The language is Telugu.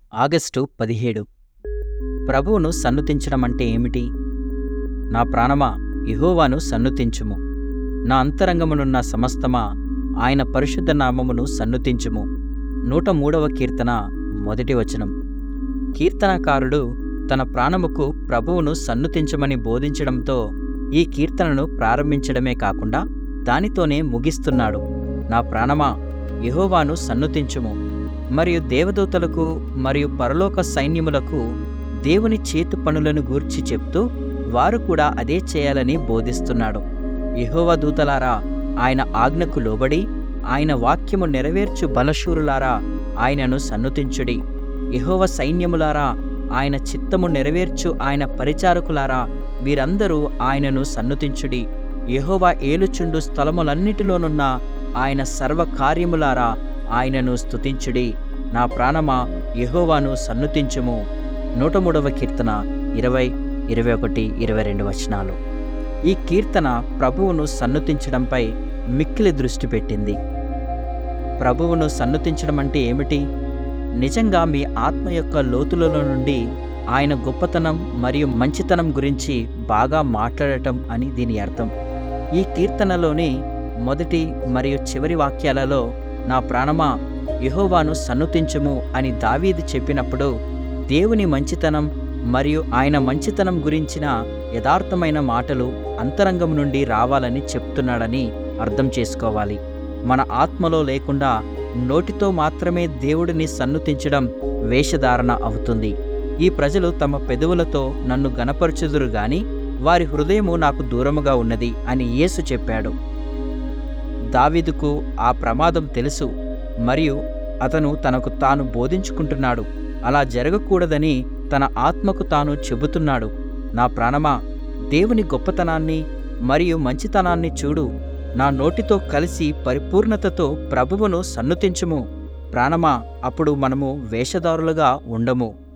ఆగస్టు పదిహేడు ప్రభువును సన్నుతించడం అంటే ఏమిటి నా ప్రాణమా యెహోవాను సన్నుతించుము నా అంతరంగమునున్న సమస్తమా ఆయన పరిశుద్ధ నామమును సన్నుతించుము నూట మూడవ కీర్తన మొదటి వచనం కీర్తనకారుడు తన ప్రాణముకు ప్రభువును సన్నుతించమని బోధించడంతో ఈ కీర్తనను ప్రారంభించడమే కాకుండా దానితోనే ముగిస్తున్నాడు నా ప్రాణమా యెహోవాను సన్నుతించుము మరియు దేవదూతలకు మరియు పరలోక సైన్యములకు దేవుని చేతు పనులను గూర్చి చెప్తూ వారు కూడా అదే చేయాలని బోధిస్తున్నాడు యెహోవా దూతలారా ఆయన ఆజ్ఞకు లోబడి ఆయన వాక్యము నెరవేర్చు బలశూరులారా ఆయనను సన్నుతించుడి యెహోవ సైన్యములారా ఆయన చిత్తము నెరవేర్చు ఆయన పరిచారకులారా వీరందరూ ఆయనను సన్నుతించుడి యెహోవా ఏలుచుండు స్థలములన్నిటిలోనున్న ఆయన సర్వ కార్యములారా ఆయనను స్తుతించుడి నా ప్రాణమా యెహోవాను సన్నుతించుము నూట మూడవ కీర్తన ఇరవై ఇరవై ఒకటి ఇరవై రెండు వచనాలు ఈ కీర్తన ప్రభువును సన్నుతించడంపై మిక్కిలి దృష్టి పెట్టింది ప్రభువును సన్నుతించడం అంటే ఏమిటి నిజంగా మీ ఆత్మ యొక్క లోతులలో నుండి ఆయన గొప్పతనం మరియు మంచితనం గురించి బాగా మాట్లాడటం అని దీని అర్థం ఈ కీర్తనలోని మొదటి మరియు చివరి వాక్యాలలో నా ప్రాణమా యెహోవాను సన్నుతించుము అని దావీది చెప్పినప్పుడు దేవుని మంచితనం మరియు ఆయన మంచితనం గురించిన యథార్థమైన మాటలు అంతరంగం నుండి రావాలని చెప్తున్నాడని అర్థం చేసుకోవాలి మన ఆత్మలో లేకుండా నోటితో మాత్రమే దేవుడిని సన్నుతించడం వేషధారణ అవుతుంది ఈ ప్రజలు తమ పెదవులతో నన్ను గనపరచుదురు గాని వారి హృదయము నాకు దూరముగా ఉన్నది అని యేసు చెప్పాడు దావీదుకు ఆ ప్రమాదం తెలుసు మరియు అతను తనకు తాను బోధించుకుంటున్నాడు అలా జరగకూడదని తన ఆత్మకు తాను చెబుతున్నాడు నా ప్రాణమా దేవుని గొప్పతనాన్ని మరియు మంచితనాన్ని చూడు నా నోటితో కలిసి పరిపూర్ణతతో ప్రభువును సన్నుతించుము ప్రాణమా అప్పుడు మనము వేషధారులుగా ఉండము